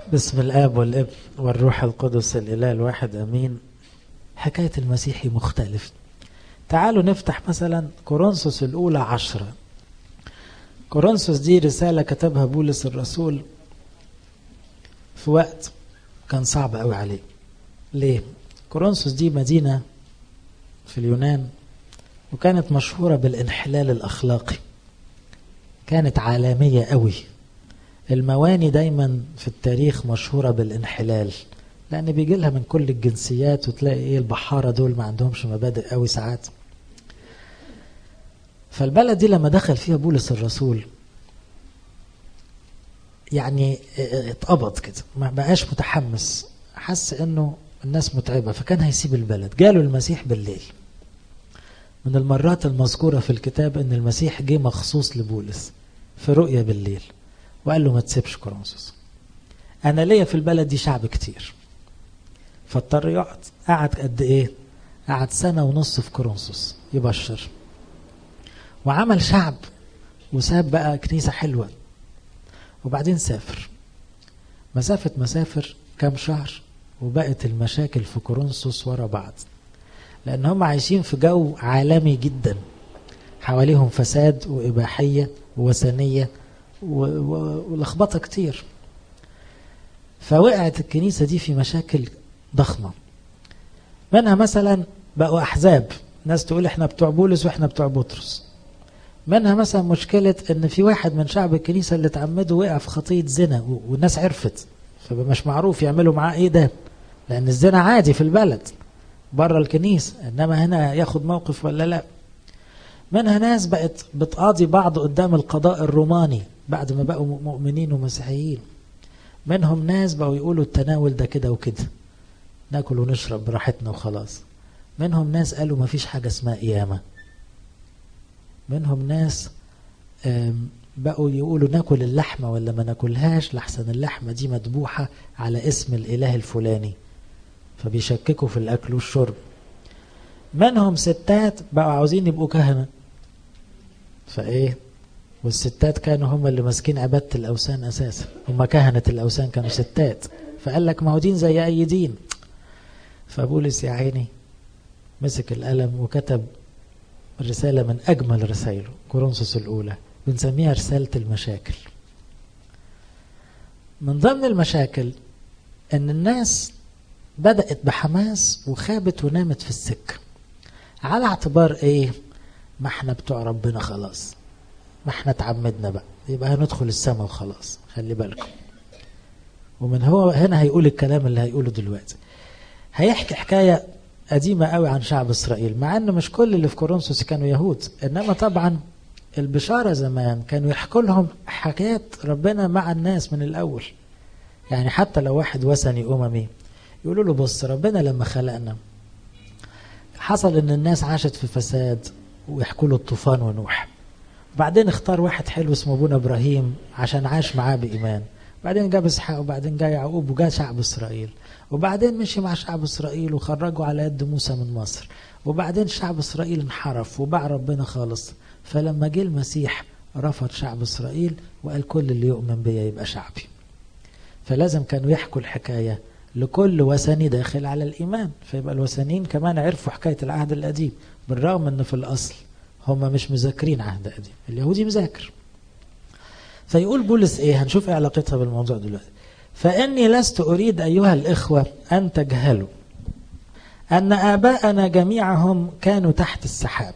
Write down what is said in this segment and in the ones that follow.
بسم الآب والابن والروح القدس الإله الواحد أمين حكاية المسيحي مختلف تعالوا نفتح مثلا كورنثوس الأولى عشرة كورنثوس دي رسالة كتبها بولس الرسول في وقت كان صعب قوي عليه ليه؟ كورنثوس دي مدينة في اليونان وكانت مشهورة بالانحلال الأخلاقي كانت عالمية قوي المواني دايما في التاريخ مشهورة بالانحلال لأن بيجي لها من كل الجنسيات وتلاقي إيه البحارة دول ما عندهمش مبادئ قوي ساعات فالبلد دي لما دخل فيها بولس الرسول يعني اتقبض كده ما بقاش متحمس حس انه الناس متعبة فكان هيسيب البلد جاله المسيح بالليل من المرات المذكورة في الكتاب ان المسيح جه مخصوص لبولس في رؤية بالليل وقال له ما تسيبش كورنثوس انا ليا في البلد دي شعب كتير فاضطر يقعد قعد قد ايه قعد سنة ونص في كورنثوس يبشر وعمل شعب وساب بقى كنيسة حلوة وبعدين سافر مسافة مسافر كام شهر وبقت المشاكل في كورنثوس ورا بعض لأن هم عايشين في جو عالمي جدا حواليهم فساد وإباحية ووثنية ولخبطة كتير فوقعت الكنيسة دي في مشاكل ضخمة منها مثلا بقوا أحزاب ناس تقول احنا بتوع بولس واحنا بتوع بطرس منها مثلا مشكلة ان في واحد من شعب الكنيسة اللي اتعمده وقع في خطية زنا والناس عرفت فمش معروف يعملوا معاه ايه ده لان الزنا عادي في البلد بره الكنيسة انما هنا ياخد موقف ولا لا منها ناس بقت بتقاضي بعض قدام القضاء الروماني بعد ما بقوا مؤمنين ومسيحيين منهم ناس بقوا يقولوا التناول ده كده وكده ناكل ونشرب براحتنا وخلاص منهم ناس قالوا ما فيش حاجة اسمها قيامة منهم ناس بقوا يقولوا ناكل اللحمة ولا ما ناكلهاش لحسن اللحمة دي مذبوحة على اسم الإله الفلاني فبيشككوا في الأكل والشرب منهم ستات بقوا عاوزين يبقوا كهنة فإيه والستات كانوا هم اللي ماسكين عبادة الأوثان أساسا هم كهنة الأوثان كانوا ستات فقال لك ما هو دين زي أي دين فبولس يا عيني مسك القلم وكتب رسالة من أجمل رسائله كورنثوس الأولى بنسميها رسالة المشاكل من ضمن المشاكل أن الناس بدأت بحماس وخابت ونامت في السكة على اعتبار إيه ما احنا بتوع ربنا خلاص ما احنا اتعمدنا بقى يبقى هندخل السماء وخلاص خلي بالكم ومن هو هنا هيقول الكلام اللي هيقوله دلوقتي هيحكي حكاية قديمة قوي عن شعب إسرائيل مع أن مش كل اللي في كورنثوس كانوا يهود إنما طبعا البشارة زمان كانوا يحكوا لهم حكايات ربنا مع الناس من الأول يعني حتى لو واحد وثني أممي يقولوا له بص ربنا لما خلقنا حصل ان الناس عاشت في فساد ويحكوا له الطوفان ونوح بعدين اختار واحد حلو اسمه ابونا ابراهيم عشان عاش معاه بايمان بعدين جاب اسحاق وبعدين جاء يعقوب وجاء شعب اسرائيل وبعدين مشي مع شعب اسرائيل وخرجوا على يد موسى من مصر وبعدين شعب اسرائيل انحرف وباع ربنا خالص فلما جه المسيح رفض شعب اسرائيل وقال كل اللي يؤمن بيا يبقى شعبي فلازم كانوا يحكوا الحكايه لكل وثني داخل على الإيمان فيبقى الوثنيين كمان عرفوا حكاية العهد القديم بالرغم أن في الأصل هم مش مذاكرين عهد قديم اليهودي مذاكر فيقول بولس إيه هنشوف إيه علاقتها بالموضوع دلوقتي فإني لست أريد أيها الإخوة أن تجهلوا أن آباءنا جميعهم كانوا تحت السحاب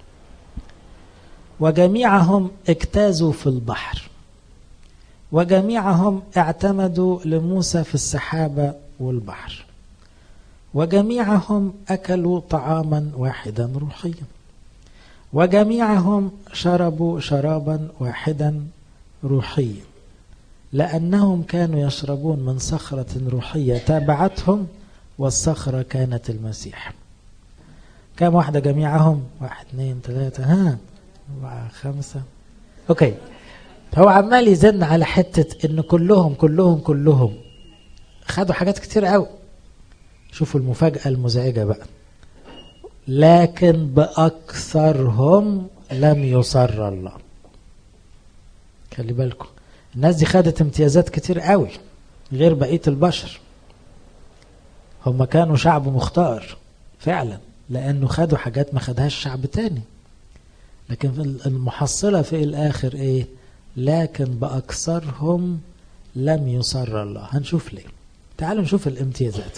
وجميعهم اجتازوا في البحر وجميعهم اعتمدوا لموسى في السحابة والبحر وجميعهم أكلوا طعاما واحدا روحيا وجميعهم شربوا شرابا واحدا روحيا لأنهم كانوا يشربون من صخرة روحية تابعتهم والصخرة كانت المسيح كم واحدة جميعهم واحد اثنين ثلاثة ها أربعة خمسة أوكي هو عمال يزن على حتة ان كلهم كلهم كلهم خدوا حاجات كتير قوي شوفوا المفاجأة المزعجة بقى لكن بأكثرهم لم يصر الله خلي بالكم الناس دي خدت امتيازات كتير قوي غير بقية البشر هم كانوا شعب مختار فعلا لأنه خدوا حاجات ما خدهاش شعب تاني لكن المحصلة في الآخر إيه لكن بأكثرهم لم يصر الله هنشوف ليه تعالوا نشوف الامتيازات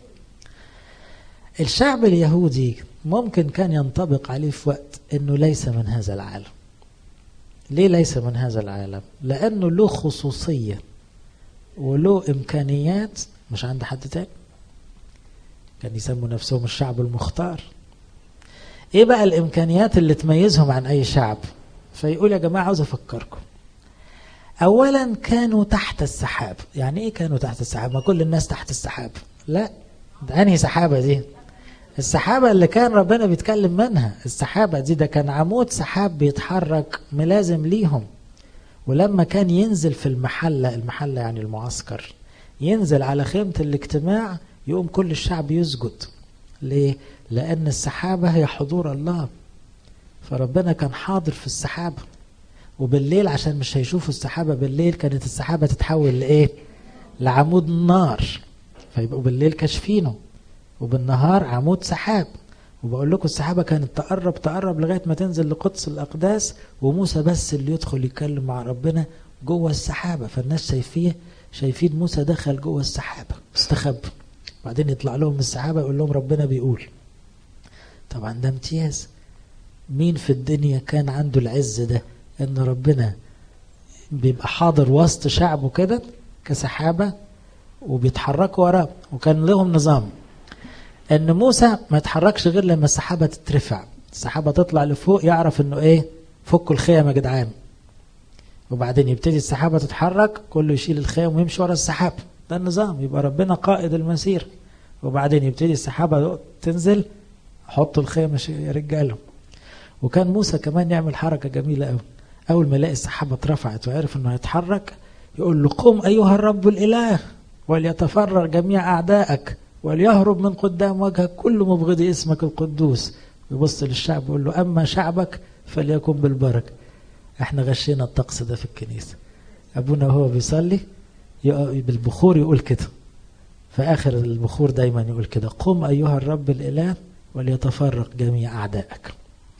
الشعب اليهودي ممكن كان ينطبق عليه في وقت انه ليس من هذا العالم ليه ليس من هذا العالم لانه له خصوصية وله امكانيات مش عند حد تاني كان يسموا نفسهم الشعب المختار ايه بقى الامكانيات اللي تميزهم عن اي شعب فيقول يا جماعة عاوز افكركم اولا كانوا تحت السحاب يعني ايه كانوا تحت السحاب ما كل الناس تحت السحاب لا ده انهي سحابة دي السحابة اللي كان ربنا بيتكلم منها السحابة دي ده كان عمود سحاب بيتحرك ملازم ليهم ولما كان ينزل في المحلة المحلة يعني المعسكر ينزل على خيمة الاجتماع يقوم كل الشعب يسجد ليه؟ لأن السحابة هي حضور الله فربنا كان حاضر في السحابة وبالليل عشان مش هيشوفوا السحابة بالليل كانت السحابة تتحول لإيه؟ لعمود نار فيبقوا بالليل كاشفينه وبالنهار عمود سحاب وبقول لكم السحابة كانت تقرب تقرب لغاية ما تنزل لقدس الأقداس وموسى بس اللي يدخل يتكلم مع ربنا جوه السحابة فالناس شايفيه شايفين موسى دخل جوه السحابة استخبى بعدين يطلع لهم من السحابة يقول لهم ربنا بيقول طبعا ده امتياز مين في الدنيا كان عنده العز ده ان ربنا بيبقى حاضر وسط شعبه كده كسحابة وبيتحركوا وراه وكان لهم نظام ان موسى ما يتحركش غير لما السحابة تترفع السحابة تطلع لفوق يعرف انه ايه فكوا الخيم يا جدعان وبعدين يبتدي السحابة تتحرك كله يشيل الخيم ويمشي ورا السحاب ده النظام يبقى ربنا قائد المسير وبعدين يبتدي السحابة تنزل حطوا الخيم يا رجاله وكان موسى كمان يعمل حركة جميلة قوي أول ما يلاقي السحابة اترفعت وعرف إنه هيتحرك يقول له قم أيها الرب الإله وليتفرغ جميع أعدائك وليهرب من قدام وجهك كل مبغض اسمك القدوس ويبص للشعب ويقول له أما شعبك فليكن بالبركة احنا غشينا الطقس ده في الكنيسة أبونا وهو بيصلي بالبخور يقول كده في آخر البخور دايما يقول كده قم أيها الرب الإله وليتفرق جميع أعدائك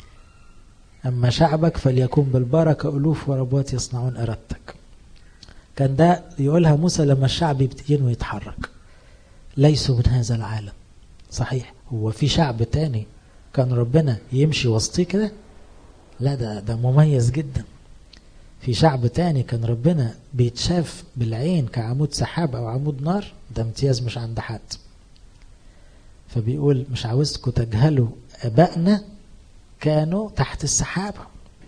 أما شعبك فليكن بالبركة ألوف وربوات يصنعون إرادتك كان ده يقولها موسى لما الشعب يبتدين يتحرك ليسوا من هذا العالم صحيح هو في شعب تاني كان ربنا يمشي وسطيه كده لا ده ده مميز جدا في شعب تاني كان ربنا بيتشاف بالعين كعمود سحاب او عمود نار ده امتياز مش عند حد فبيقول مش عاوزكم تجهلوا ابائنا كانوا تحت السحابه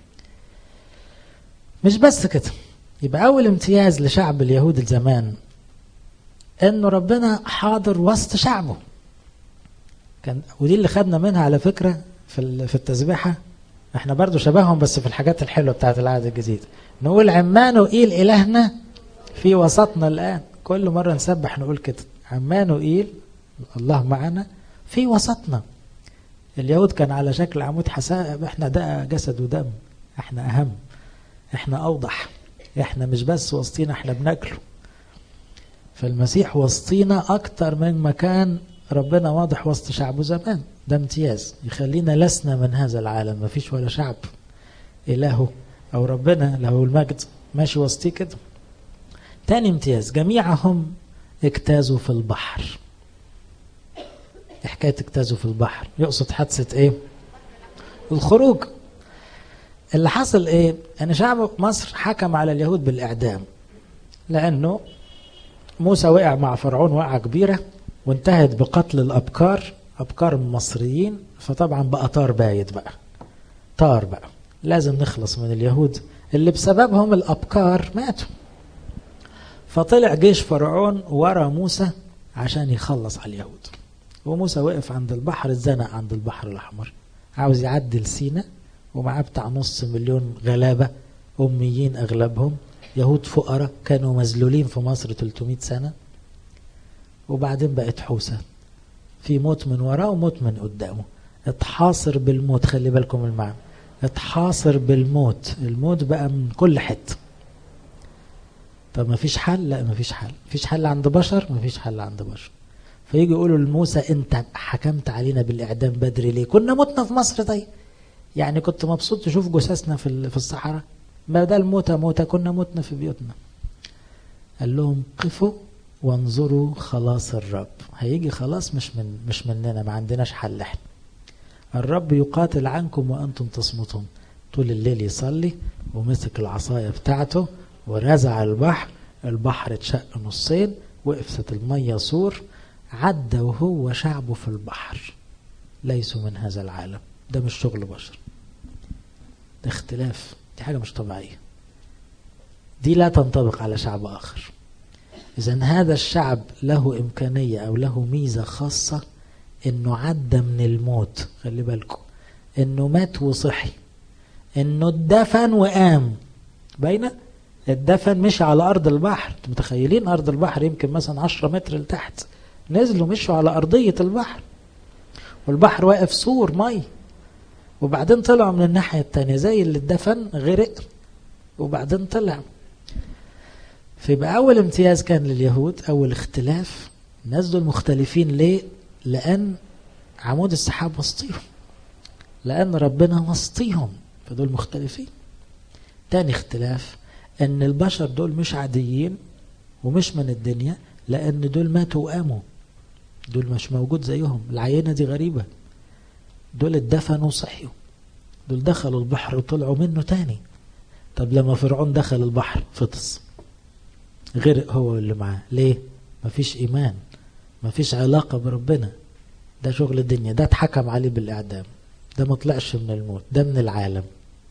مش بس كده يبقى اول امتياز لشعب اليهود الزمان انه ربنا حاضر وسط شعبه كان ودي اللي خدنا منها على فكره في في التسبيحه احنا برضو شبههم بس في الحاجات الحلوه بتاعت العهد الجديد نقول عمانوئيل الهنا في وسطنا الان كل مره نسبح نقول كده عمانوئيل الله معنا في وسطنا اليهود كان على شكل عمود حساء احنا ده جسد ودم احنا اهم احنا اوضح احنا مش بس وسطينا احنا بناكله فالمسيح وسطينا اكتر من مكان ربنا واضح وسط شعبه زمان ده امتياز يخلينا لسنا من هذا العالم ما فيش ولا شعب إلهه أو ربنا له المجد ماشي وسطيه كده تاني امتياز جميعهم اجتازوا في البحر حكاية اجتازوا في البحر يقصد حادثة ايه الخروج اللي حصل ايه ان شعب مصر حكم على اليهود بالاعدام لانه موسى وقع مع فرعون وقعة كبيرة وانتهت بقتل الأبكار أبكار المصريين فطبعا بقى طار بايد بقى طار بقى لازم نخلص من اليهود اللي بسببهم الأبكار ماتوا فطلع جيش فرعون ورا موسى عشان يخلص على اليهود وموسى وقف عند البحر اتزنق عند البحر الأحمر عاوز يعدي لسينا ومعاه بتاع نص مليون غلابة أميين أغلبهم يهود فقراء كانوا مذلولين في مصر 300 سنة وبعدين بقت حوسة في موت من وراه وموت من قدامه اتحاصر بالموت خلي بالكم المعنى اتحاصر بالموت الموت بقى من كل حته طب ما فيش حل لا ما فيش حل فيش حل عند بشر ما فيش حل عند بشر فيجي يقولوا لموسى انت حكمت علينا بالاعدام بدري ليه كنا متنا في مصر طيب يعني كنت مبسوط تشوف جثثنا في في الصحراء بدل موتة موتة كنا متنا في بيوتنا قال لهم قفوا وانظروا خلاص الرب هيجي خلاص مش من مش مننا ما عندناش حل احنا الرب يقاتل عنكم وانتم تصمتون طول الليل يصلي ومسك العصاية بتاعته ورزع البحر البحر اتشق نصين وقفت المية سور عدى وهو شعبه في البحر ليسوا من هذا العالم ده مش شغل بشر ده اختلاف دي حاجة مش طبيعية دي لا تنطبق على شعب آخر إذا هذا الشعب له إمكانية أو له ميزة خاصة إنه عدى من الموت خلي بالكم إنه مات وصحي إنه اتدفن وقام باينة اتدفن مشي على أرض البحر انتوا متخيلين أرض البحر يمكن مثلا 10 متر لتحت نزلوا مشوا على أرضية البحر والبحر واقف سور مي وبعدين طلعوا من الناحية التانية زي اللي اتدفن غرق وبعدين طلع فيبقى أول امتياز كان لليهود أول اختلاف الناس دول مختلفين ليه؟ لأن عمود السحاب وسطيهم لأن ربنا وسطيهم فدول مختلفين تاني اختلاف أن البشر دول مش عاديين ومش من الدنيا لأن دول ماتوا وقاموا دول مش موجود زيهم العينة دي غريبة دول اتدفنوا وصحيوا دول دخلوا البحر وطلعوا منه تاني طب لما فرعون دخل البحر فطس غرق هو اللي معاه ليه مفيش ايمان مفيش علاقة بربنا ده شغل الدنيا ده اتحكم عليه بالاعدام ده ما طلعش من الموت ده من العالم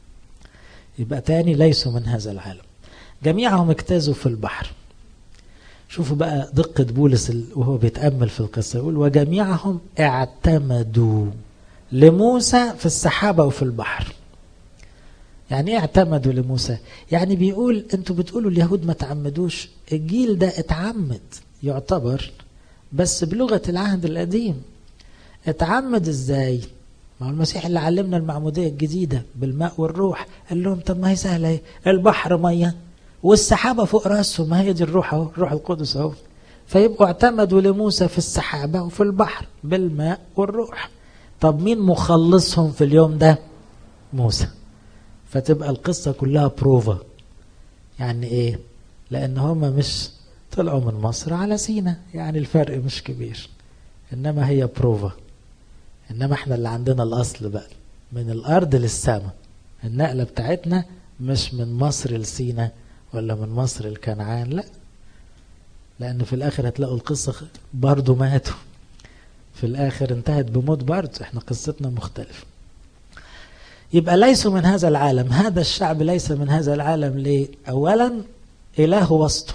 يبقى تاني ليسوا من هذا العالم جميعهم اجتازوا في البحر شوفوا بقى دقة بولس وهو بيتأمل في القصة يقول وجميعهم اعتمدوا لموسى في السحابة وفي البحر يعني ايه اعتمدوا لموسى يعني بيقول انتوا بتقولوا اليهود ما تعمدوش الجيل ده اتعمد يعتبر بس بلغة العهد القديم اتعمد ازاي ما هو المسيح اللي علمنا المعمودية الجديدة بالماء والروح قال لهم طب ما هي سهلة ايه البحر مية والسحابة فوق راسهم ما هي دي الروح اهو الروح القدس اهو فيبقوا اعتمدوا لموسى في السحابة وفي البحر بالماء والروح طب مين مخلصهم في اليوم ده موسى فتبقى القصة كلها بروفا يعني ايه لان هم مش طلعوا من مصر على سينا يعني الفرق مش كبير انما هي بروفا انما احنا اللي عندنا الاصل بقى من الارض للسماء النقلة بتاعتنا مش من مصر لسينا ولا من مصر لكنعان لا لان في الاخر هتلاقوا القصة برضو ماتوا في الاخر انتهت بموت برضو احنا قصتنا مختلفة يبقى ليسوا من هذا العالم هذا الشعب ليس من هذا العالم ليه اولا اله وسطه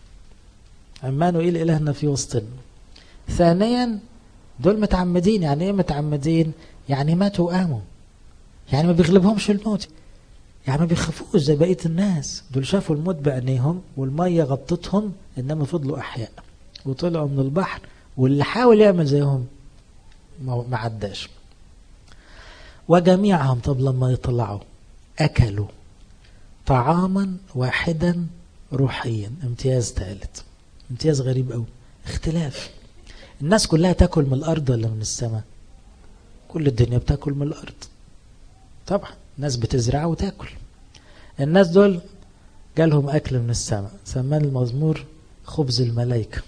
عمانوئيل الهنا في وسطنا ثانيا دول متعمدين يعني ايه متعمدين يعني ماتوا وقاموا يعني ما بيغلبهمش الموت يعني ما بيخافوش زي بقيه الناس دول شافوا الموت بعينيهم والميه غطتهم انما فضلوا احياء وطلعوا من البحر واللي حاول يعمل زيهم ما عداش وجميعهم طب لما يطلعوا اكلوا طعاما واحدا روحيا امتياز ثالث امتياز غريب قوي اختلاف الناس كلها تاكل من الارض ولا من السماء كل الدنيا بتاكل من الارض طبعا الناس بتزرع وتاكل الناس دول جالهم اكل من السماء سماه المزمور خبز الملائكه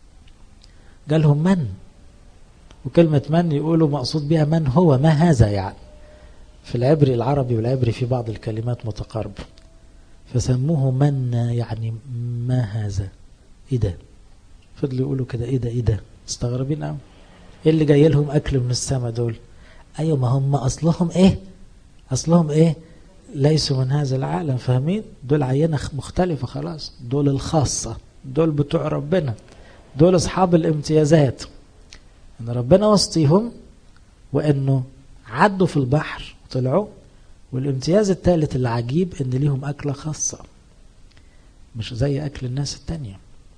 جالهم من وكلمة من يقولوا مقصود بها من هو ما هذا يعني في العبري العربي والعبري في بعض الكلمات متقاربة فسموه من يعني ما هذا ايه ده فضلوا يقولوا كده ايه ده ايه ده مستغربين قوي ايه اللي جاي لهم اكل من السماء دول ايوه ما هم اصلهم ايه اصلهم ايه ليسوا من هذا العالم فاهمين دول عينة مختلفة خلاص دول الخاصة دول بتوع ربنا دول اصحاب الامتيازات ان ربنا وسطيهم وانه عدوا في البحر وطلعوا والامتياز الثالث العجيب ان ليهم اكلة خاصة مش زي اكل الناس التانية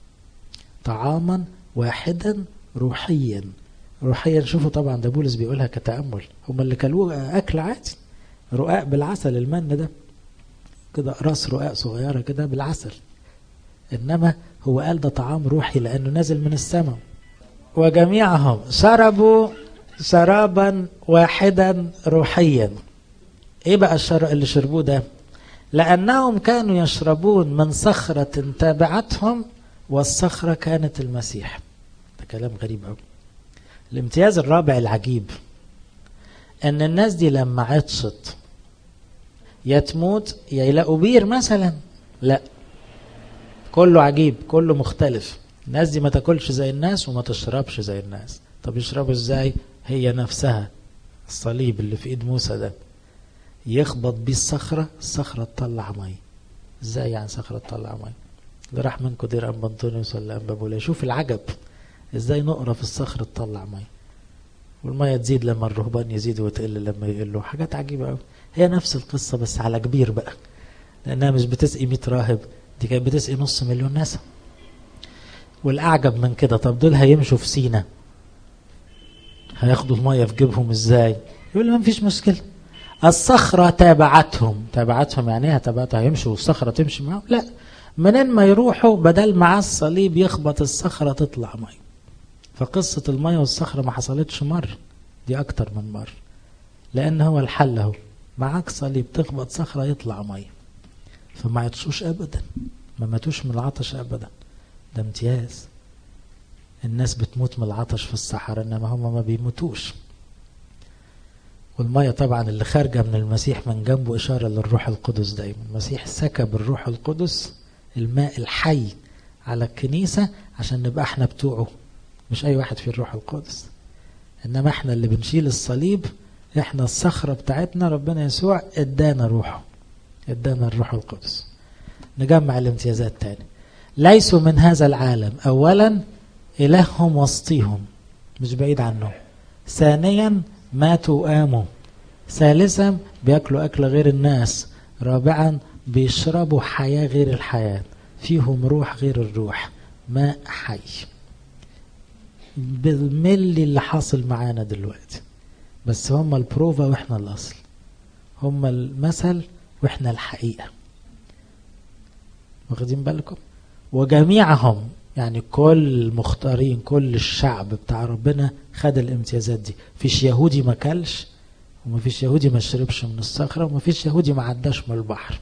طعاما واحدا روحيا روحيا شوفوا طبعا ده بولس بيقولها كتأمل هم اللي كلوه أكل عادي رقاق بالعسل المن ده كده راس رقاق صغيرة كده بالعسل إنما هو قال ده طعام روحي لأنه نازل من السماء وجميعهم شربوا شرابا واحدا روحيا ايه بقى الشراب اللي شربوه ده لأنهم كانوا يشربون من صخرة تابعتهم والصخرة كانت المسيح ده كلام غريب قوي الامتياز الرابع العجيب ان الناس دي لما عطشت يا تموت يا يلاقوا بير مثلا لا كله عجيب كله مختلف الناس دي ما تاكلش زي الناس وما تشربش زي الناس طب يشربوا ازاي هي نفسها الصليب اللي في ايد موسى ده يخبط بيه الصخرة الصخرة تطلع مية ازاي يعني صخرة تطلع مية اللي راح منكم دير ام بنطونيوس ولا ام بابولا شوف العجب ازاي نقرة في الصخرة تطلع مية والمية تزيد لما الرهبان يزيدوا وتقل لما يقلوا حاجات عجيبة قوي هي نفس القصة بس على كبير بقى لأنها مش بتسقي 100 راهب دي كانت بتسقي نص مليون ناس والأعجب من كده طب دول هيمشوا في سينا هياخدوا المية في جيبهم ازاي يقول ما فيش مشكلة الصخرة تابعتهم تابعتهم يعني ايه تابعتهم هيمشوا والصخرة تمشي معاهم لا منين ما يروحوا بدل مع الصليب يخبط الصخرة تطلع مية فقصة المية والصخرة ما حصلتش مرة دي أكتر من مرة لأن هو الحل اهو معاك صليب تخبط صخرة يطلع مية فما عطشوش أبدا ما ماتوش من العطش أبدا ده امتياز الناس بتموت من العطش في الصحراء إنما هم ما بيموتوش والمية طبعا اللي خارجة من المسيح من جنبه إشارة للروح القدس دايما المسيح سكب الروح القدس الماء الحي على الكنيسة عشان نبقى احنا بتوعه مش أي واحد في الروح القدس إنما احنا اللي بنشيل الصليب احنا الصخرة بتاعتنا ربنا يسوع ادانا روحه ادانا الروح القدس نجمع الامتيازات تاني ليسوا من هذا العالم أولا إلههم وسطيهم مش بعيد عنه ثانيا ماتوا وقاموا ثالثا بياكلوا أكل غير الناس رابعا بيشربوا حياة غير الحياة فيهم روح غير الروح ماء حي بالملي اللي حاصل معانا دلوقتي بس هم البروفا واحنا الاصل هم المثل واحنا الحقيقة واخدين بالكم وجميعهم يعني كل المختارين كل الشعب بتاع ربنا خد الامتيازات دي فيش يهودي ما كلش وما فيش يهودي ما شربش من الصخرة وما فيش يهودي ما عداش من البحر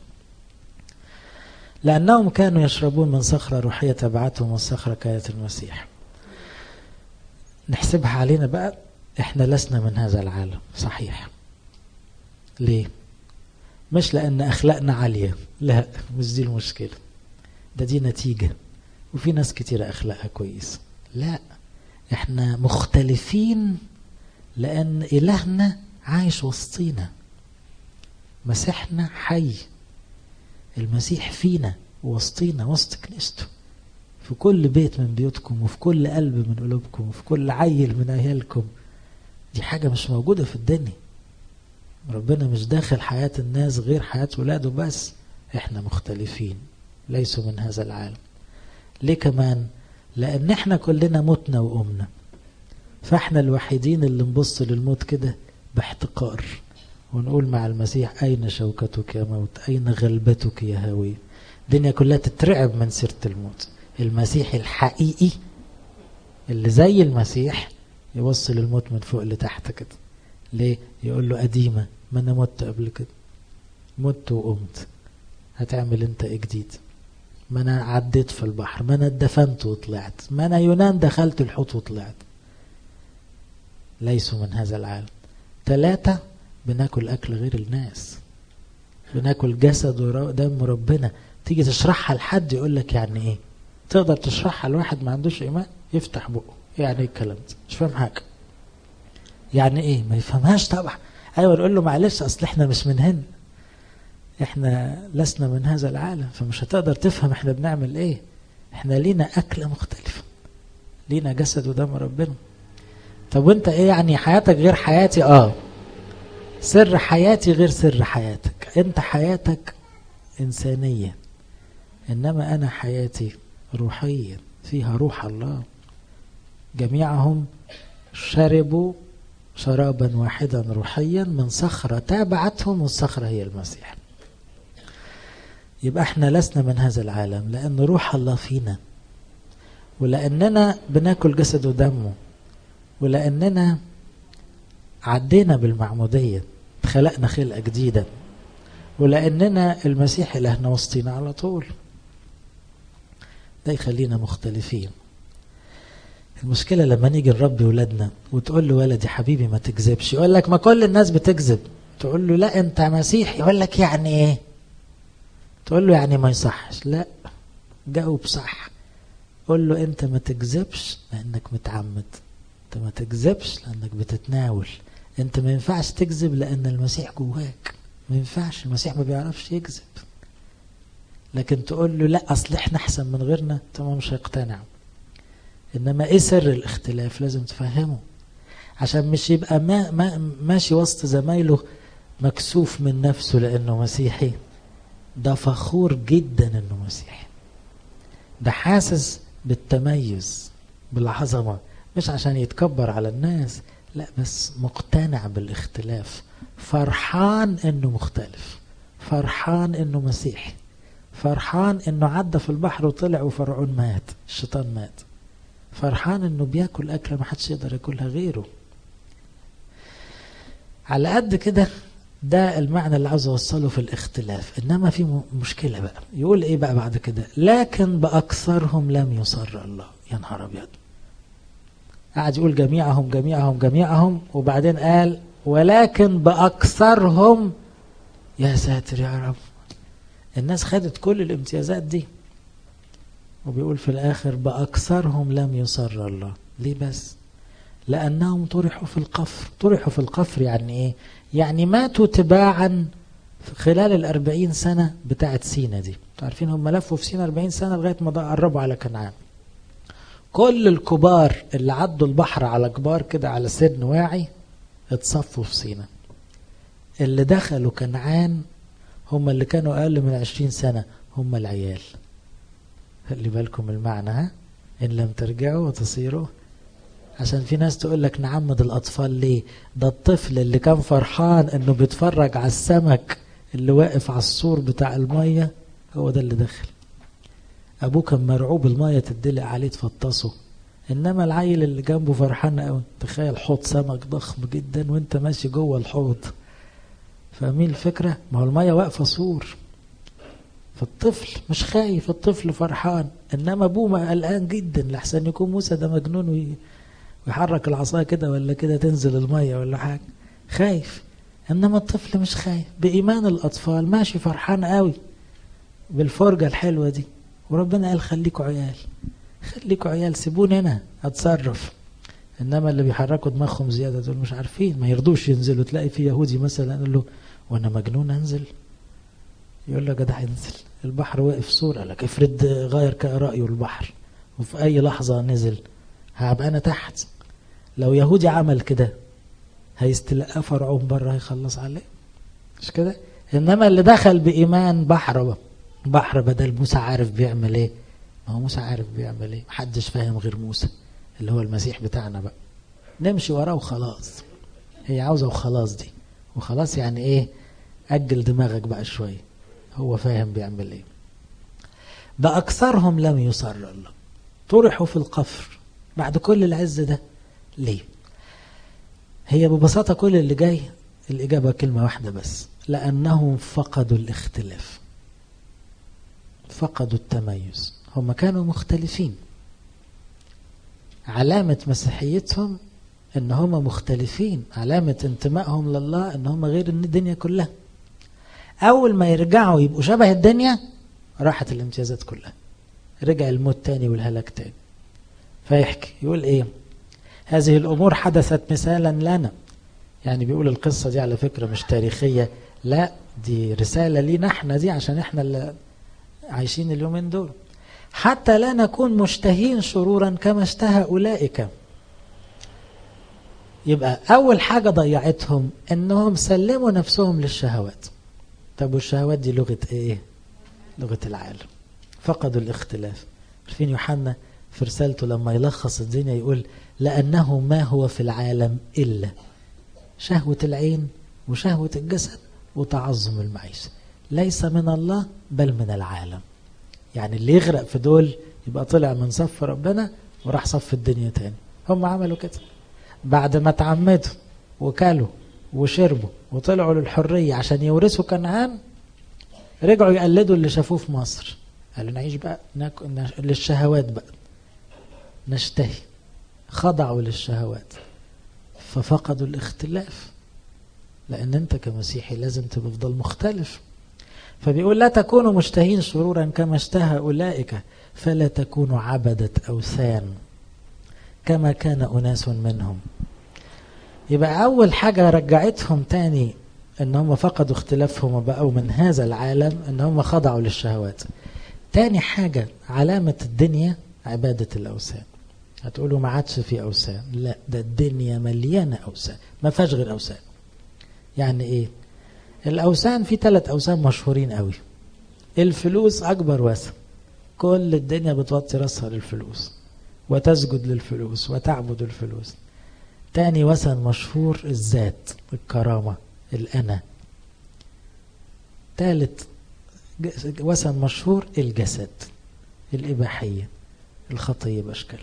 لأنهم كانوا يشربون من صخرة روحية تبعتهم والصخرة كانت المسيح نحسبها علينا بقى احنا لسنا من هذا العالم صحيح ليه مش لأن أخلاقنا عالية لا مش دي المشكلة ده دي نتيجة وفي ناس كتير أخلاقها كويس لا احنا مختلفين لأن إلهنا عايش وسطينا مسيحنا حي المسيح فينا وسطينا وسط كنيسته في كل بيت من بيوتكم وفي كل قلب من قلوبكم وفي كل عيل من عيالكم دي حاجة مش موجودة في الدنيا ربنا مش داخل حياة الناس غير حياة ولاده بس احنا مختلفين ليسوا من هذا العالم ليه كمان لان احنا كلنا متنا وقمنا فاحنا الوحيدين اللي نبص للموت كده باحتقار ونقول مع المسيح اين شوكتك يا موت اين غلبتك يا هاوي الدنيا كلها تترعب من سيرة الموت المسيح الحقيقي اللي زي المسيح يبص للموت من فوق لتحت كده ليه يقول له قديمة ما انا مت قبل كده مت وقمت هتعمل انت ايه جديد ما انا عديت في البحر ما انا اتدفنت وطلعت ما انا يونان دخلت الحوت وطلعت ليسوا من هذا العالم ثلاثة بناكل أكل غير الناس بناكل جسد ودم ربنا تيجي تشرحها لحد يقول لك يعني ايه تقدر تشرحها لواحد ما عندوش ايمان يفتح بقه يعني ايه الكلام ده مش فاهم حاجه يعني ايه ما يفهمهاش طبعا ايوه نقول له معلش اصل احنا مش من هنا احنا لسنا من هذا العالم فمش هتقدر تفهم احنا بنعمل ايه احنا لينا اكله مختلفه لينا جسد ودم ربنا طب وانت ايه يعني حياتك غير حياتي اه سر حياتي غير سر حياتك انت حياتك انسانيه انما انا حياتي روحيه فيها روح الله جميعهم شربوا شرابا واحدا روحيا من صخرة تابعتهم والصخرة هي المسيح يبقى احنا لسنا من هذا العالم لأن روح الله فينا ولأننا بناكل جسد ودمه ولأننا عدينا بالمعمودية خلقنا خلقة جديدة ولأننا المسيح إلهنا وسطينا على طول ده يخلينا مختلفين المشكلة لما نيجي نربي ولادنا وتقول له ولدي حبيبي ما تكذبش يقول لك ما كل الناس بتكذب تقول له لا انت مسيح يقول لك يعني ايه تقول له يعني ما يصحش لا جاوب صح قول له انت ما تكذبش لانك متعمد انت ما تكذبش لانك بتتناول انت ما ينفعش تكذب لان المسيح جواك ما ينفعش المسيح ما بيعرفش يكذب لكن تقول له لا اصل احنا احسن من غيرنا طبعا مش هيقتنع انما ايه سر الاختلاف لازم تفهمه عشان مش يبقى ما ما ماشي وسط زمايله مكسوف من نفسه لانه مسيحي ده فخور جدا انه مسيحي ده حاسس بالتميز بالعظمه مش عشان يتكبر على الناس لا بس مقتنع بالاختلاف فرحان انه مختلف فرحان انه مسيحي فرحان انه عدى في البحر وطلع وفرعون مات الشيطان مات فرحان انه بياكل اكله ما حدش يقدر ياكلها غيره على قد كده ده المعنى اللي عاوز اوصله في الاختلاف انما في مشكله بقى يقول ايه بقى بعد كده لكن باكثرهم لم يصر الله يا نهار ابيض قعد يقول جميعهم جميعهم جميعهم وبعدين قال ولكن باكثرهم يا ساتر يا رب الناس خدت كل الامتيازات دي وبيقول في الآخر بأكثرهم لم يصر الله ليه بس لأنهم طرحوا في القفر طرحوا في القفر يعني إيه يعني ماتوا تباعا خلال الأربعين سنة بتاعت سينا دي عارفين هم لفوا في سينا أربعين سنة لغاية ما قربوا على كنعان كل الكبار اللي عدوا البحر على كبار كده على سن واعي اتصفوا في سينا اللي دخلوا كنعان هم اللي كانوا أقل من عشرين سنة هم العيال خلي بالكم المعنى ها إن لم ترجعوا وتصيروا عشان في ناس تقول لك نعمد الأطفال ليه ده الطفل اللي كان فرحان إنه بيتفرج على السمك اللي واقف على السور بتاع المية هو ده اللي دخل أبوه كان مرعوب المية تدلق عليه تفطسه إنما العيل اللي جنبه فرحان قوي تخيل حوض سمك ضخم جدا وانت ماشي جوه الحوض فاهمين الفكرة؟ ما هو المية واقفة سور فالطفل مش خايف الطفل فرحان انما ابوه قلقان جدا لحسن يكون موسى ده مجنون ويحرك العصا كده ولا كده تنزل الميه ولا حاجه خايف انما الطفل مش خايف بايمان الاطفال ماشي فرحان قوي بالفرجه الحلوه دي وربنا قال خليكوا عيال خليكوا عيال سيبوني انا اتصرف انما اللي بيحركوا دماغهم زياده دول مش عارفين ما يرضوش ينزلوا تلاقي في يهودي مثلا يقول له وانا مجنون انزل يقول له جدع انزل البحر واقف صورة لك افرض غير رأيه البحر وفي أي لحظة نزل هبقى أنا تحت لو يهودي عمل كده هيستلقى فرعون بره هيخلص عليه مش كده إنما اللي دخل بإيمان بحر بحر بدل موسى عارف بيعمل إيه ما هو موسى عارف بيعمل إيه محدش فاهم غير موسى اللي هو المسيح بتاعنا بقى نمشي وراه وخلاص هي عاوزة وخلاص دي وخلاص يعني إيه أجل دماغك بقى شوية هو فاهم بيعمل ايه بأكثرهم لم يصر الله طرحوا في القفر بعد كل العز ده ليه هي ببساطة كل اللي جاي الإجابة كلمة واحدة بس لأنهم فقدوا الاختلاف فقدوا التميز هم كانوا مختلفين علامة مسيحيتهم ان هم مختلفين علامة انتمائهم لله ان هم غير الدنيا كلها اول ما يرجعوا يبقوا شبه الدنيا راحت الامتيازات كلها رجع الموت تاني والهلاك تاني فيحكي يقول ايه هذه الامور حدثت مثالا لنا يعني بيقول القصة دي على فكرة مش تاريخية لا دي رسالة لينا احنا دي عشان احنا اللي عايشين اليومين دول حتى لا نكون مشتهين شرورا كما اشتهى أولئك يبقى أول حاجة ضيعتهم أنهم سلموا نفسهم للشهوات طب والشهوات دي لغة ايه لغة العالم فقدوا الاختلاف عارفين يوحنا في رسالته لما يلخص الدنيا يقول لأنه ما هو في العالم إلا شهوة العين وشهوة الجسد وتعظم المعيشة ليس من الله بل من العالم يعني اللي يغرق في دول يبقى طلع من صف ربنا وراح صف الدنيا تاني هم عملوا كده بعد ما تعمدوا وكلوا وشربوا وطلعوا للحرية عشان يورثوا كنعان رجعوا يقلدوا اللي شافوه في مصر قالوا نعيش بقى ناكل للشهوات بقى نشتهي خضعوا للشهوات ففقدوا الاختلاف لأن أنت كمسيحي لازم تفضل مختلف فبيقول لا تكونوا مشتهين شرورا كما اشتهى أولئك فلا تكونوا عبدة أوثان كما كان أناس منهم يبقى أول حاجة رجعتهم تاني ان هم فقدوا اختلافهم وبقوا من هذا العالم ان هم خضعوا للشهوات تاني حاجة علامة الدنيا عبادة الأوثان هتقولوا ما عادش في أوثان لا ده الدنيا مليانة أوثان ما فيهاش غير أوثان يعني إيه الأوثان في ثلاث أوثان مشهورين قوي الفلوس أكبر وثن كل الدنيا بتوطي راسها للفلوس وتسجد للفلوس وتعبد الفلوس تاني وثن مشهور الذات الكرامة الأنا ثالث وثن مشهور الجسد الإباحية الخطية بأشكال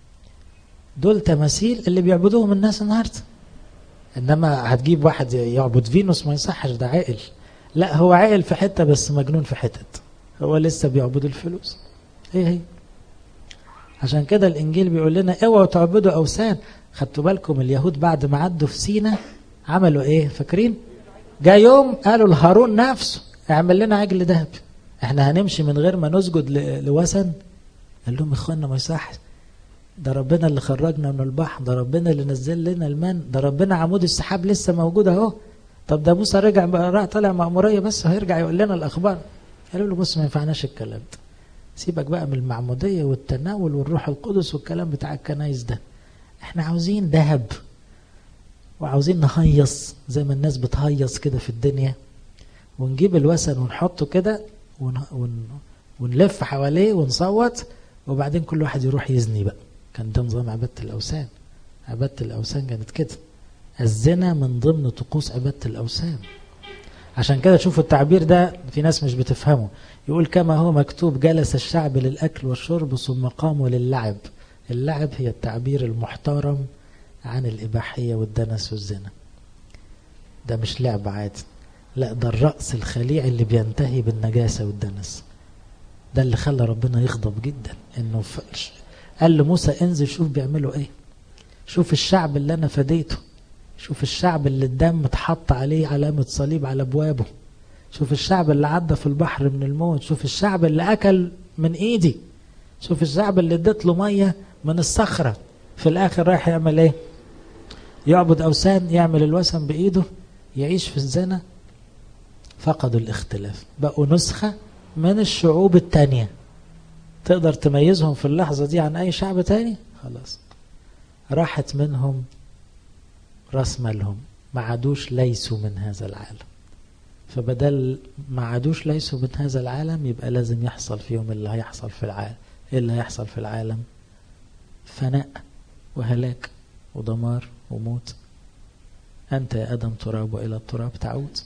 دول تماثيل اللي بيعبدوهم الناس النهاردة إنما هتجيب واحد يعبد فينوس ما يصحش ده عاقل لا هو عاقل في حتة بس مجنون في حتت هو لسه بيعبد الفلوس هي هي عشان كده الإنجيل بيقول لنا اوعوا تعبدوا أوثان خدتوا بالكم اليهود بعد ما عدوا في سينا عملوا ايه فاكرين جاء يوم قالوا لهارون نفسه اعمل لنا عجل ذهب احنا هنمشي من غير ما نسجد لوثن قال لهم اخوانا ما يصحش ده ربنا اللي خرجنا من البحر ده ربنا اللي نزل لنا المن ده ربنا عمود السحاب لسه موجود اهو طب ده موسى رجع بقى طلع مأمورية بس هيرجع يقول لنا الأخبار قالوا له بص ما ينفعناش الكلام ده سيبك بقى من المعمودية والتناول والروح القدس والكلام بتاع الكنايس ده احنا عاوزين ذهب وعاوزين نهيص زي ما الناس بتهيص كده في الدنيا ونجيب الوثن ونحطه كده ون... ون... ونلف حواليه ونصوت وبعدين كل واحد يروح يزني بقى كان ده نظام عبادة الأوثان عبادة الأوثان كانت كده الزنا من ضمن طقوس عبادة الأوثان عشان كده تشوفوا التعبير ده في ناس مش بتفهمه يقول كما هو مكتوب جلس الشعب للأكل والشرب ثم قاموا للعب اللعب هي التعبير المحترم عن الإباحية والدنس والزنا ده مش لعب عادي لا ده الرأس الخليع اللي بينتهي بالنجاسة والدنس ده اللي خلى ربنا يغضب جدا انه قال لموسى انزل شوف بيعملوا ايه شوف الشعب اللي انا فديته شوف الشعب اللي الدم اتحط عليه علامة صليب على ابوابه شوف الشعب اللي عدى في البحر من الموت شوف الشعب اللي اكل من ايدي شوف الشعب اللي اديت له ميه من الصخره في الاخر رايح يعمل ايه يعبد اوثان يعمل الوثن بايده يعيش في الزنا فقدوا الاختلاف بقوا نسخه من الشعوب التانية تقدر تميزهم في اللحظه دي عن اي شعب تاني خلاص راحت منهم راس مالهم ما عادوش ليسوا من هذا العالم فبدل ما عادوش ليسوا من هذا العالم يبقى لازم يحصل فيهم اللي هيحصل في العالم ايه اللي هيحصل في العالم فناء وهلاك ودمار وموت أنت يا آدم تراب وإلى التراب تعود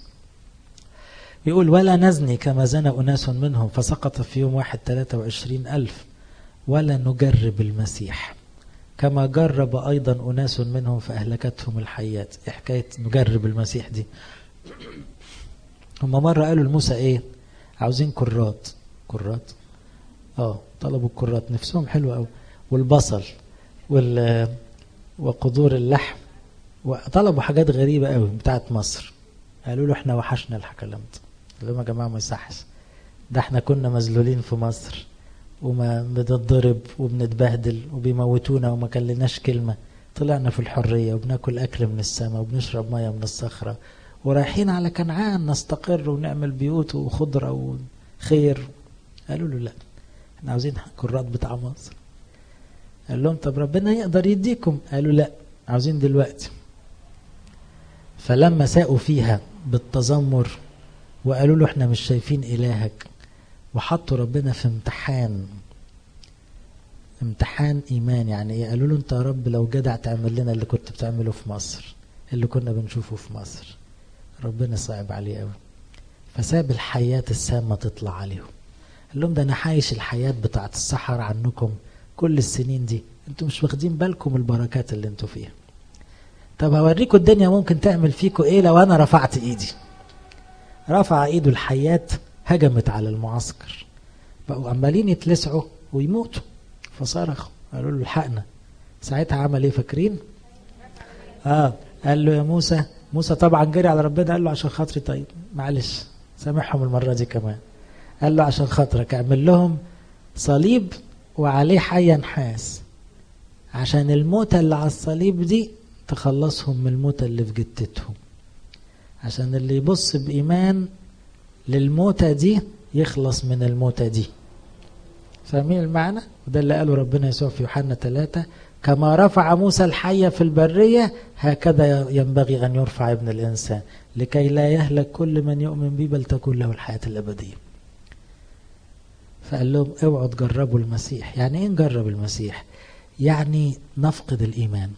يقول ولا نزني كما زنى أناس منهم فسقط في يوم واحد 23 ألف ولا نجرب المسيح كما جرب أيضا أناس منهم فأهلكتهم الحيات إيه حكاية نجرب المسيح دي هم مرة قالوا لموسى إيه عاوزين كرات كرات اه طلبوا الكرات نفسهم حلوة أوي والبصل وال وقدور اللحم وطلبوا حاجات غريبة قوي بتاعت مصر قالوا له احنا وحشنا الكلام ده قال لهم يا جماعة ما يصحش ده احنا كنا مذلولين في مصر وما بنتضرب وبنتبهدل وبيموتونا وما كلناش كلمة طلعنا في الحرية وبناكل أكل من السماء وبنشرب مية من الصخرة ورايحين على كنعان نستقر ونعمل بيوت وخضرة وخير قالوا له لا احنا عاوزين كرات بتاع مصر قال لهم طب ربنا يقدر يديكم قالوا لا عاوزين دلوقتي فلما ساقوا فيها بالتذمر وقالوا له احنا مش شايفين إلهك وحطوا ربنا في امتحان امتحان إيمان يعني ايه قالوا له انت يا رب لو جدع تعمل لنا اللي كنت بتعمله في مصر اللي كنا بنشوفه في مصر ربنا صعب عليه قوي فساب الحيات السامة تطلع عليهم قال لهم ده أنا حايش الحياة بتاعت الصحراء عنكم كل السنين دي انتوا مش واخدين بالكم البركات اللي انتوا فيها طب هوريكم الدنيا ممكن تعمل فيكم ايه لو انا رفعت ايدي رفع ايده الحيات هجمت على المعسكر بقوا عمالين يتلسعوا ويموتوا فصرخوا قالوا له الحقنا ساعتها عمل ايه فاكرين اه قال له يا موسى موسى طبعا جري على ربنا قال له عشان خاطري طيب معلش سامحهم المره دي كمان قال له عشان خاطرك اعمل لهم صليب وعليه حية نحاس عشان الموتة اللي على الصليب دي تخلصهم من الموتة اللي في جتتهم عشان اللي يبص بإيمان للموتة دي يخلص من الموتة دي فاهمين المعنى؟ وده اللي قاله ربنا يسوع في يوحنا ثلاثة كما رفع موسى الحية في البرية هكذا ينبغي أن يرفع ابن الإنسان لكي لا يهلك كل من يؤمن به بل تكون له الحياة الأبدية فقال لهم اوعوا تجربوا المسيح يعني ايه نجرب المسيح يعني نفقد الايمان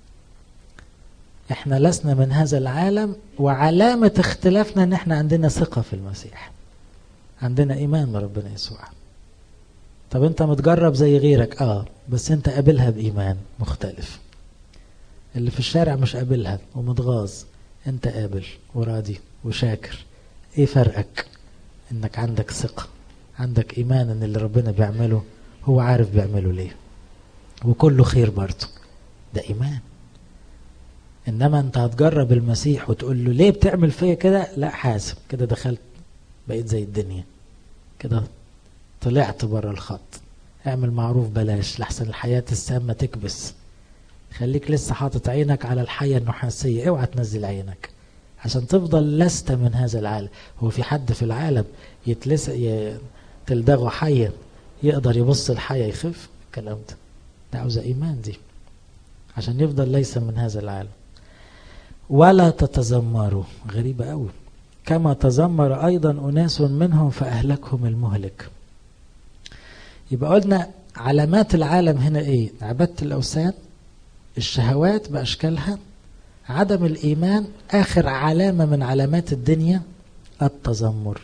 احنا لسنا من هذا العالم وعلامة اختلافنا ان احنا عندنا ثقة في المسيح عندنا ايمان بربنا يسوع طب انت متجرب زي غيرك اه بس انت قابلها بايمان مختلف اللي في الشارع مش قابلها ومتغاظ انت قابل وراضي وشاكر ايه فرقك انك عندك ثقه عندك ايمان ان اللي ربنا بيعمله هو عارف بيعمله ليه وكله خير برضه ده ايمان انما انت هتجرب المسيح وتقول له ليه بتعمل فيا كده لا حاسب كده دخلت بقيت زي الدنيا كده طلعت بره الخط اعمل معروف بلاش لحسن الحياة السامة تكبس خليك لسه حاطط عينك على الحياة النحاسية اوعى تنزل عينك عشان تفضل لست من هذا العالم هو في حد في العالم يتلس ي... تلدغه حية يقدر يبص الحية يخف الكلام ده ده عاوزة إيمان دي عشان يفضل ليس من هذا العالم ولا تتذمروا غريبة قوي كما تذمر أيضا أناس منهم فأهلكهم المهلك يبقى قلنا علامات العالم هنا إيه عبادة الأوثان الشهوات بأشكالها عدم الإيمان آخر علامة من علامات الدنيا التذمر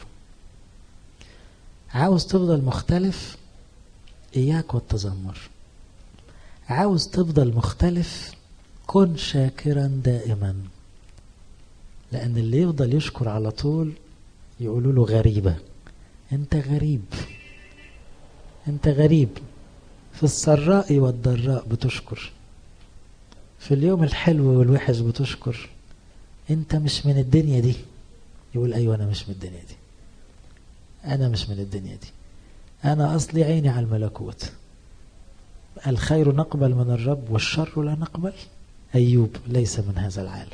عاوز تفضل مختلف إياك والتذمر عاوز تفضل مختلف كن شاكرا دائما لأن اللي يفضل يشكر على طول يقولوا له غريبة أنت غريب أنت غريب في السراء والضراء بتشكر في اليوم الحلو والوحش بتشكر أنت مش من الدنيا دي يقول أيوة أنا مش من الدنيا دي أنا مش من الدنيا دي أنا أصلي عيني على الملكوت الخير نقبل من الرب والشر لا نقبل أيوب ليس من هذا العالم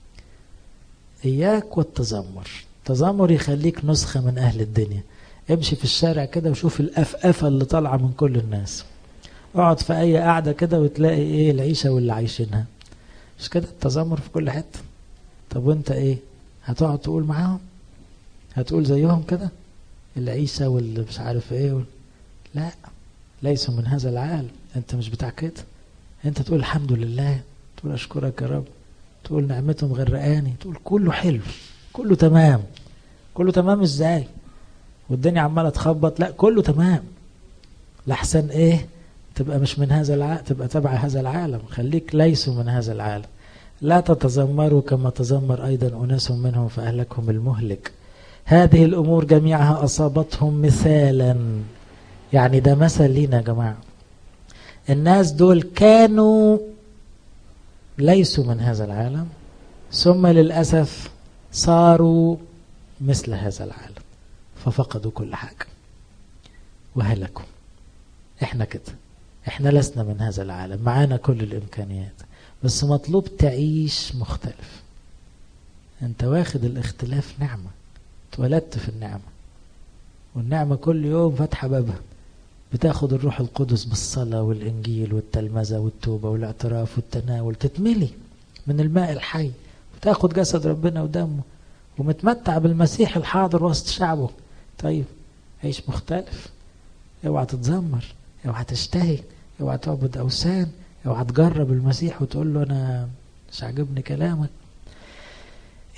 إياك والتذمر التذمر يخليك نسخة من أهل الدنيا امشي في الشارع كده وشوف الأفأفة اللي طالعة من كل الناس اقعد في أي قعدة كده وتلاقي إيه العيشة واللي عايشينها مش كده التذمر في كل حتة طب وانت إيه هتقعد تقول معاهم هتقول زيهم كده العيسى واللي مش عارف ايه وال... لا ليسوا من هذا العالم انت مش بتاع كده انت تقول الحمد لله تقول اشكرك يا رب تقول نعمتهم غرقاني تقول كله حلو كله تمام كله تمام ازاي والدنيا عماله تخبط لا كله تمام لحسن ايه تبقى مش من هذا العالم تبقى تبع هذا العالم خليك ليسوا من هذا العالم لا تتذمروا كما تذمر ايضا اناس منهم فاهلكهم المهلك هذه الأمور جميعها أصابتهم مثالا يعني ده مثل لينا يا جماعة الناس دول كانوا ليسوا من هذا العالم ثم للأسف صاروا مثل هذا العالم ففقدوا كل حاجة وهلكوا احنا كده احنا لسنا من هذا العالم معانا كل الإمكانيات بس مطلوب تعيش مختلف انت واخد الاختلاف نعمه اتولدت في النعمة والنعمة كل يوم فاتحة بابها بتاخد الروح القدس بالصلاة والإنجيل والتلمذة والتوبة والاعتراف والتناول تتملي من الماء الحي وتاخد جسد ربنا ودمه ومتمتع بالمسيح الحاضر وسط شعبه طيب عيش مختلف اوعى تتذمر اوعى تشتهي اوعى تعبد اوثان اوعى تجرب المسيح وتقول له انا مش عاجبني كلامك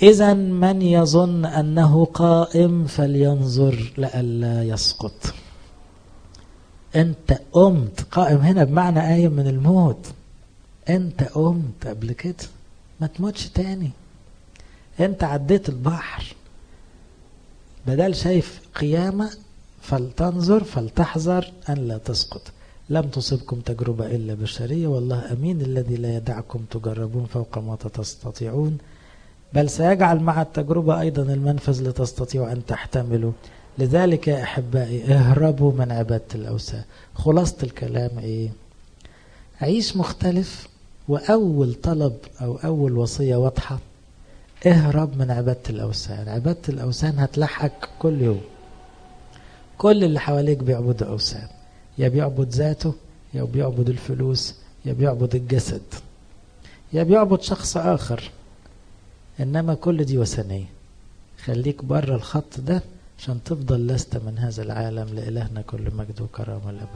إذا من يظن أنه قائم فلينظر لئلا يسقط أنت قمت قائم هنا بمعنى قايم من الموت أنت قمت قبل كده ما تموتش تاني أنت عديت البحر بدل شايف قيامة فلتنظر فلتحذر أن لا تسقط لم تصبكم تجربة إلا بشرية والله أمين الذي لا يدعكم تجربون فوق ما تستطيعون بل سيجعل مع التجربة أيضا المنفذ لتستطيعوا أن تحتملوا لذلك يا أحبائي اهربوا من عبادة الأوثان خلاصة الكلام إيه عيش مختلف وأول طلب أو أول وصية واضحة اهرب من عبادة الأوثان عبادة الأوثان هتلحقك كل يوم كل اللي حواليك بيعبدوا أوثان يا بيعبد ذاته يا بيعبد الفلوس يا بيعبد الجسد يا بيعبد شخص آخر إنما كل دي وثنية خليك بره الخط ده عشان تفضل لست من هذا العالم لإلهنا كل مجد وكرامة الأبد